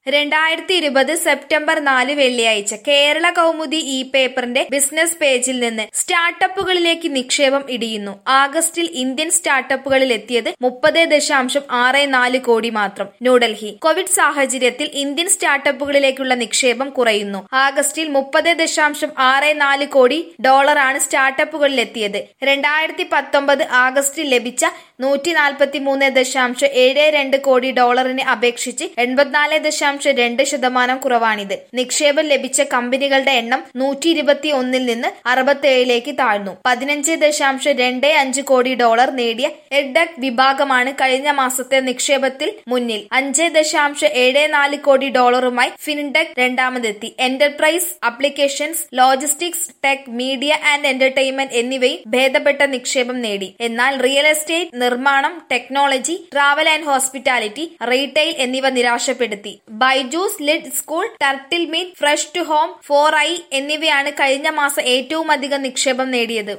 രണ്ടായിരത്തി ഇരുപത് സെപ്റ്റംബർ നാല് വെള്ളിയാഴ്ച കേരള കൗമുദി ഇ പേപ്പറിന്റെ ബിസിനസ് പേജിൽ നിന്ന് സ്റ്റാർട്ടപ്പുകളിലേക്ക് നിക്ഷേപം ഇടിയുന്നു ആഗസ്റ്റിൽ ഇന്ത്യൻ സ്റ്റാർട്ടപ്പുകളിൽ എത്തിയത് മുപ്പത് ദശാംശം ആറ് നാല് കോടി മാത്രം ന്യൂഡൽഹി കോവിഡ് സാഹചര്യത്തിൽ ഇന്ത്യൻ സ്റ്റാർട്ടപ്പുകളിലേക്കുള്ള നിക്ഷേപം കുറയുന്നു ആഗസ്റ്റിൽ മുപ്പത് ദശാംശം ആറ് നാല് കോടി ഡോളറാണ് സ്റ്റാർട്ടപ്പുകളിൽ എത്തിയത് രണ്ടായിരത്തി പത്തൊമ്പത് ആഗസ്റ്റിൽ ലഭിച്ച നൂറ്റി നാൽപ്പത്തി മൂന്ന് ദശാംശം ഏഴ് രണ്ട് കോടി ഡോളറിനെ അപേക്ഷിച്ച് എൺപത്തിനാല് ദശാംശം രണ്ട് ശതമാനം കുറവാണിത് നിക്ഷേപം ലഭിച്ച കമ്പനികളുടെ എണ്ണം നൂറ്റി ഇരുപത്തി ഒന്നിൽ നിന്ന് അറുപത്തി ഏഴിലേക്ക് താഴ്ന്നു പതിനഞ്ച് ദശാംശം രണ്ട് അഞ്ച് കോടി ഡോളർ നേടിയ എഡ്ഡക് വിഭാഗമാണ് കഴിഞ്ഞ മാസത്തെ നിക്ഷേപത്തിൽ മുന്നിൽ അഞ്ച് ദശാംശം ഏഴ് നാല് കോടി ഡോളറുമായി ഫിൻടെക് രണ്ടാമതെത്തി enterprise applications logistics tech media and entertainment എന്നിവയും ഭേദപ്പെട്ട നിക്ഷേപം നേടി എന്നാൽ റിയൽ എസ്റ്റേറ്റ് നിർമ്മാണം technology travel and hospitality retail എന്നിവ നിരാശപ്പെടുത്തി Byju's lead school Turtlemint fresh to home four I എന്നിവയാണ് കഴിഞ്ഞ മാസം ഏറ്റവും അധികം നിക്ഷേപം നേടിയത്